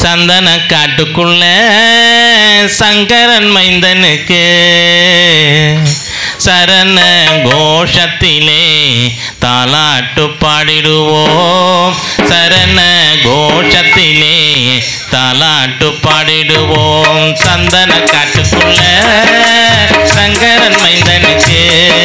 சந்தன காட்டுக்குள்ள சங்கரன் மைந்தனுக்கு சரண கோஷத்திலே தாலாட்டு பாடிடுவோம் சரண கோஷத்திலே தாலாட்டு பாடிடுவோம் சந்தன காட்டுக்குள்ள சங்கரன் மைந்தனுக்கு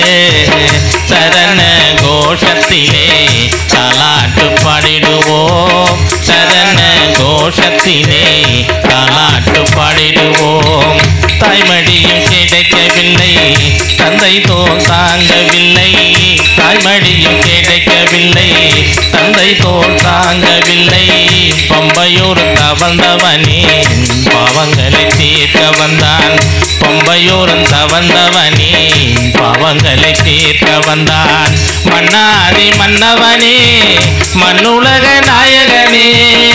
சரண கோஷத்திலே தாலாட்டு பாடிடுவோம் சரண கோஷத்திலே தாலாட்டு பாடிடுவோம் தாய்மடியும் கிடைக்கவில்லை தந்தை தோ தாங்கவில்லை தாய்மடியும் கிடைக்கவில்லை தந்தை தோல் தாங்கவில்லை பம்பையூர் தவந்தவனே பாவங்களை தீர்க்க வந்தான் பம்பையூர் தவந்தவனே பாவங்களை தீர்க்க வந்தான் மன்னாதி மன்னவனே மண்ணுலக நாயகனே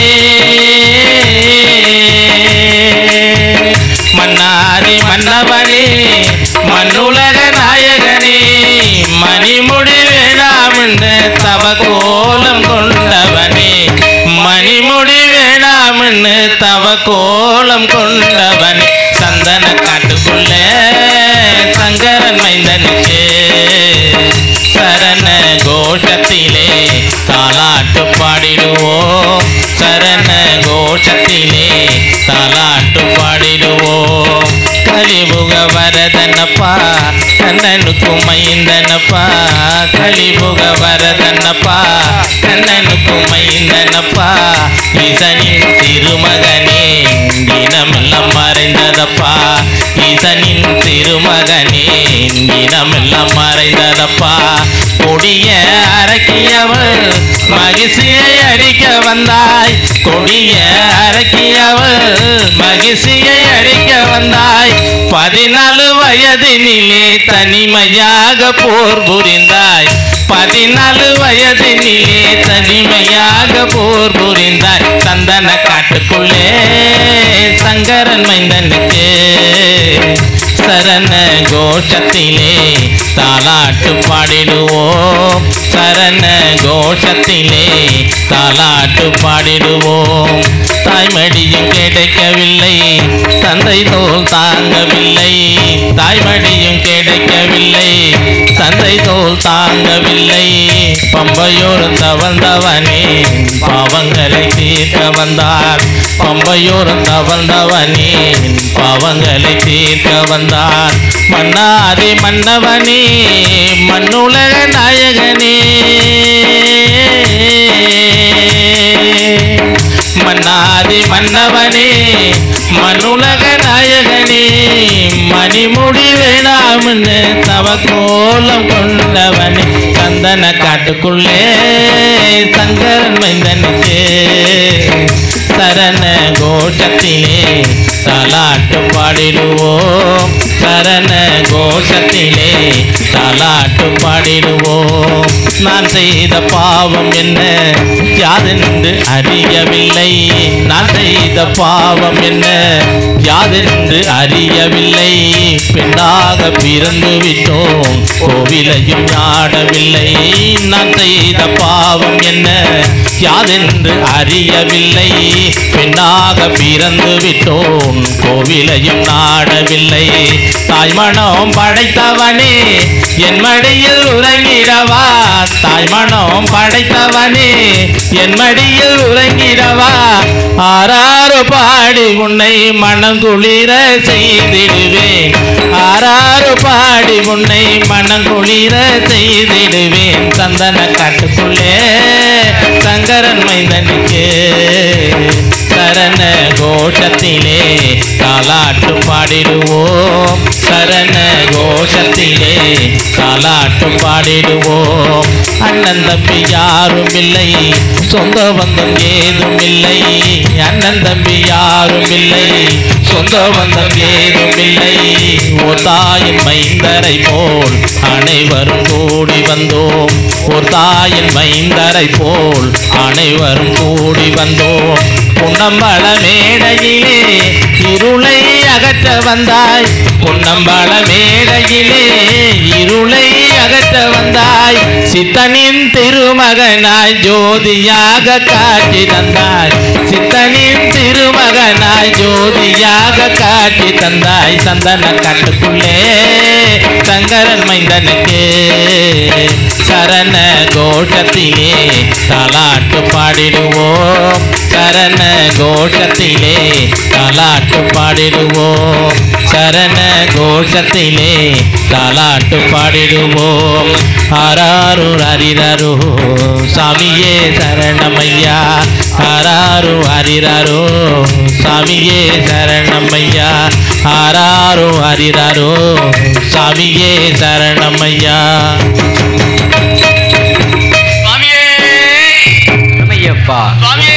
மன்னாதி மன்னவனே மண்ணுலக நாயகனே மணிமுடி வேணாமென்று தவ கோலம் கொண்டவனே மணிமுடி வேணாமென்று தவ கோலம் கொண்டவனே சந்தன காட்டுக்குள்ள சங்கரன் மைந்தனுக்கு சரண கோஷத்திலே தாலாட்டு பாடிடுவோம் சரண கோஷத்திலே தாலாட்டு பாடிடுவோம் கலிபுக வரதனப்பா கண்ணனுக்கு மைந்தனப்பா கலிபுக வரதனப்பா கண்ணனுக்கு மைந்தனப்பா ஈசனின் திருமகனே இனமெல்லாம் மறைந்ததப்பா ஈசனின் திருமகனே இனமெல்லாம் மறைந்ததப்பா கொடிய அரக்கியவள் மகிழ்ச்சியை அடிக்க வந்தாய் கொடிய அரக்கியவள் மகிழ்ச்சியை அடிக்க வந்தாய் பதினாலு வயதினிலே தனிமையாக போர் புரிந்தாய் பதினாலு வயதினிலே தனிமையாக போர் புரிந்தாய் சந்தன காட்டுக்குள்ளே சங்கரன் மைந்தனுக்கு சரண கோஷத்திலே தாலாட்டு பாடிடுவோம் சரண கோஷத்திலே தாலாட்டு பாடிடுவோம் தாய்மடியும் கிடைக்கவில்லை தந்தை தோல் தாங்கவில்லை தாய்மடியும் கிடைக்கவில்லை தந்தை தோல் தாங்கவில்லை பம்பையோர் தவழ்ந்தவனே பாவங்களை தீர்க்க வந்தார் பம்பையோர் தவழ்ந்தவனே பாவங்களை தீர்க்க வந்தார் மன்னாதி மன்னவனே மண்ணுலக நாயகனே மன்னாதி மன்னவனே மண்ணுலக நாயகனே மணிமுடி வேணாம்னு தவ கோலம் கொண்டவனே சந்தன காட்டுக்குள்ளே சங்கரன் மைந்தனுக்கு சரண கோஷத்திலே தாலாட்டு பாடிடுவோம் சரண கோஷத்திலே தாலாட்டு பாடிடுவோம் நான் செய்த பாவம் என்ன யாதென்று அறியவில்லை நான் செய்த பாவம் என்ன யாதென்று அறியவில்லை பெண்ணாக பிறந்து விட்டோம் கோவிலையும் ஆடவில்லை நான் செய்த பாவம் என்ன யாதென்று அறியவில்லை பெண்ணாக பிறந்து விட்டோம் கோவிலையும் நாடவில்லை தாய்மணம் படைத்தவனே என் மடியில் உறங்கிடவா தாய்மணம் படைத்தவனே என் மடியில் உறங்கிடவா ஆறாறு பாடி உன்னை மனங்குளிர செய்திடுவேன் ஆறாறு பாடி உன்னை மனங்குளிர செய்திடுவேன் சந்தன காட்டுக்குள்ளே சங்கரன் மைந்தனுக்கு சரண கோஷத்திலே தாலாட்டு பாடிடுவோம் சரண கோஷத்திலே தாலாட்டு பாடிடுவோம் அண்ணன் தம்பி யாரும் இல்லை சொந்த பந்தம் ஏதும் இல்லை அண்ணன் தம்பி யாரும் இல்லை சொந்த பந்தம் ஏதும் இல்லை ஒரு தாயின் மைந்தரை போல் அனைவரும் கூடி வந்தோம் ஒரு தாயின் மைந்தரை போல் அனைவரும் கூடி வந்தோம் புன்னம்பல மேடையிலே இருளை அகற்ற வந்தாய் புன்னம்பல மேடையிலே இருளை அகற்ற வந்தாய் சித்தனின் திருமகனாய் ஜோதியாக காட்சி தந்தாய் சித்தனின் திரும ஜீவனாய் ஜோதியாக காட்சி தந்தாய் சந்தன காட்டுக்குள்ளே சங்கரன் மைந்தனுக்கு சரண கோஷத்திலே தாலாட்டு பாடிடுவோம் சரண கோஷத்திலே தாலாட்டு பாடிடுவோம் சரண கோஷத்திலே தாலாட்டு பாடிடுவோம் ஆராரு ஹரிரரு சாமியே சரணமையா ஆராரு ஹரிரரு சாமியே சரணமையா ஆராரு ஹரிரரு சாமியே சரணமையா சுவாமியே ஐயப்பா சுவாமியே